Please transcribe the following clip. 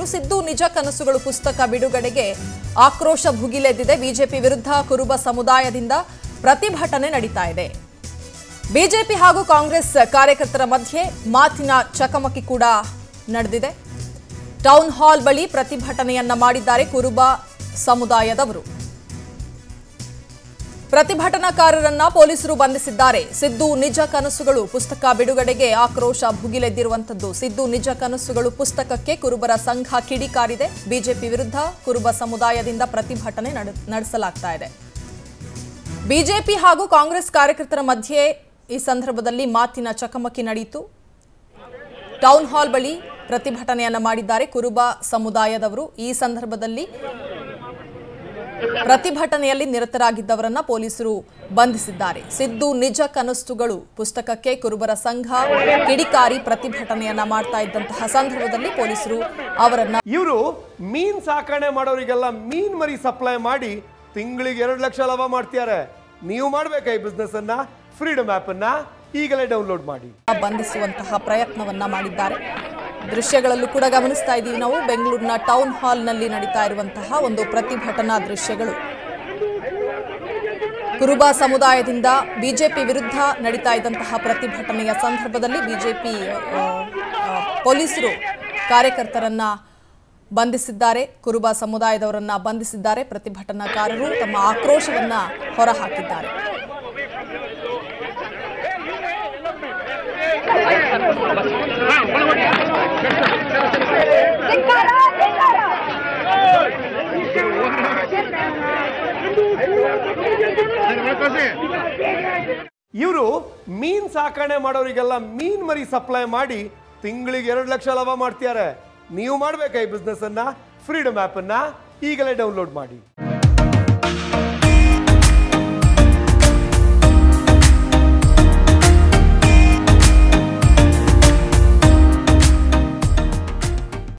ಸಿದ್ದು ನಿಜ ಕನಸುಗಳು ಪುಸ್ತಕ ಬಿಡುಗಡೆಗೆ ಆಕ್ರೋಶ ಭುಗಿಲೆದ್ದಿದೆ ಬಿಜೆಪಿ ವಿರುದ್ಧ ಕುರುಬ ಸಮುದಾಯದಿಂದ ಪ್ರತಿಭಟನೆ ನಡೀತಾ ಇದೆ ಬಿಜೆಪಿ ಹಾಗೂ ಕಾಂಗ್ರೆಸ್ ಕಾರ್ಯಕರ್ತರ ಮಧ್ಯೆ ಮಾತಿನ ಚಕಮಕಿ ಕೂಡ ನಡೆದಿದೆ ಟೌನ್ ಹಾಲ್ ಬಳಿ ಪ್ರತಿಭಟನೆಯನ್ನ ಮಾಡಿದ್ದಾರೆ ಕುರುಬ ಸಮುದಾಯದವರು ಪ್ರತಿಭಟನಾಕಾರರನ್ನ ಪೊಲೀಸರು ಬಂಧಿಸಿದ್ದಾರೆ ಸಿದ್ದು ನಿಜ ಕನಸುಗಳು ಪುಸ್ತಕ ಬಿಡುಗಡೆಗೆ ಆಕ್ರೋಶ ಭುಗಿಲೆದ್ದಿರುವಂತದ್ದು ಸಿದ್ದು ನಿಜ ಕನಸುಗಳು ಪುಸ್ತಕಕ್ಕೆ ಕುರುಬರ ಸಂಘ ಕಿಡಿಕಾರಿದೆ ಬಿಜೆಪಿ ವಿರುದ್ಧ ಕುರುಬ ಸಮುದಾಯದಿಂದ ಪ್ರತಿಭಟನೆ ನಡೆ- ನಡೆಸಲಾಗ್ತಾ ಇದೆ ಬಿಜೆಪಿ ಹಾಗೂ ಕಾಂಗ್ರೆಸ್ ಕಾರ್ಯಕರ್ತರ ಮಧ್ಯೆ ಈ ಸಂದರ್ಭದಲ್ಲಿ ಮಾತಿನ ಚಕಮಕಿ ನಡೆಯಿತು ಟೌನ್ ಹಾಲ್ ಬಳಿ ಪ್ರತಿಭಟನೆಯನ್ನ ಮಾಡಿದ್ದಾರೆ ಕುರುಬ ಸಮುದಾಯದವರು ಈ ಸಂದರ್ಭದಲ್ಲಿ ಪ್ರತಿಭಟನೆಯಲ್ಲಿ ನಿರತರಾಗಿದ್ದವರನ್ನ ಪೊಲೀಸರು ಬಂಧಿಸಿದ್ದಾರೆ ಸಿದ್ದು ನಿಜ ಕನಸುಗಳು ಪುಸ್ತಕಕ್ಕೆ ಕುರುಬರ ಸಂಘ ಕಿಡಿಕಾರಿ ಪ್ರತಿಭಟನೆಯನ್ನ ಮಾಡ್ತಾ ಇದ್ದಂತಹ ಸಂದರ್ಭದಲ್ಲಿ ಪೊಲೀಸರು ಅವರನ್ನ ಇವರು ಮೀನ್ ಸಾಕಣೆ ಮಾಡೋರಿಗೆಲ್ಲ ಮೀನ್ ಮರಿ ಸಪ್ಲೈ ಮಾಡಿ ತಿಂಗಳಿಗೆ ಎರಡು ಲಕ್ಷ ಲಾಭ ಮಾಡ್ತಿದ್ದಾರೆ ನೀವು ಮಾಡ್ಬೇಕಾ ಈ ಬಿಸ್ನೆಸ್ ಅನ್ನ ಫ್ರೀಡಮ್ ಆಪ್ ಅನ್ನ ಈಗಲೇ ಡೌನ್ಲೋಡ್ ಮಾಡಿ ಬಂಧಿಸುವಂತಹ ಪ್ರಯತ್ನವನ್ನ ಮಾಡಿದ್ದಾರೆ ದೃಶ್ಯಗಳಲ್ಲೂ ಕೂಡ ಗಮನಿಸ್ತಾ ಇದ್ದೀವಿ ನಾವು ಬೆಂಗಳೂರಿನ ಟೌನ್ ಹಾಲ್ನಲ್ಲಿ ನಡೀತಾ ಇರುವಂತಹ ಒಂದು ಪ್ರತಿಭಟನಾ ದೃಶ್ಯಗಳು ಕುರುಬ ಸಮುದಾಯದಿಂದ ಬಿಜೆಪಿ ವಿರುದ್ಧ ನಡೀತಾ ಇದ್ದಂತಹ ಪ್ರತಿಭಟನೆಯ ಸಂದರ್ಭದಲ್ಲಿ ಬಿಜೆಪಿ ಪೊಲೀಸರು ಕಾರ್ಯಕರ್ತರನ್ನ ಬಂಧಿಸಿದ್ದಾರೆ ಕುರುಬ ಸಮುದಾಯದವರನ್ನ ಬಂಧಿಸಿದ್ದಾರೆ ಪ್ರತಿಭಟನಾಕಾರರು ತಮ್ಮ ಆಕ್ರೋಶವನ್ನ ಹೊರಹಾಕಿದ್ದಾರೆ ಇವರು ಮೀನ್ ಸಾಕಣೆ ಮಾಡೋರಿಗೆಲ್ಲ ಮೀನ್ ಮರಿ ಸಪ್ಲೈ ಮಾಡಿ ತಿಂಗಳಿಗೆ ಎರಡು ಲಕ್ಷ ಲಾಭ ಮಾಡ್ತಿದ್ದಾರೆ ನೀವು ಮಾಡ್ಬೇಕಾ ಈ ಬಿಸ್ನೆಸ್ ಅನ್ನ ಫ್ರೀಡಮ್ ಆಪ್ ಅನ್ನ ಈಗಲೇ ಡೌನ್ಲೋಡ್ ಮಾಡಿ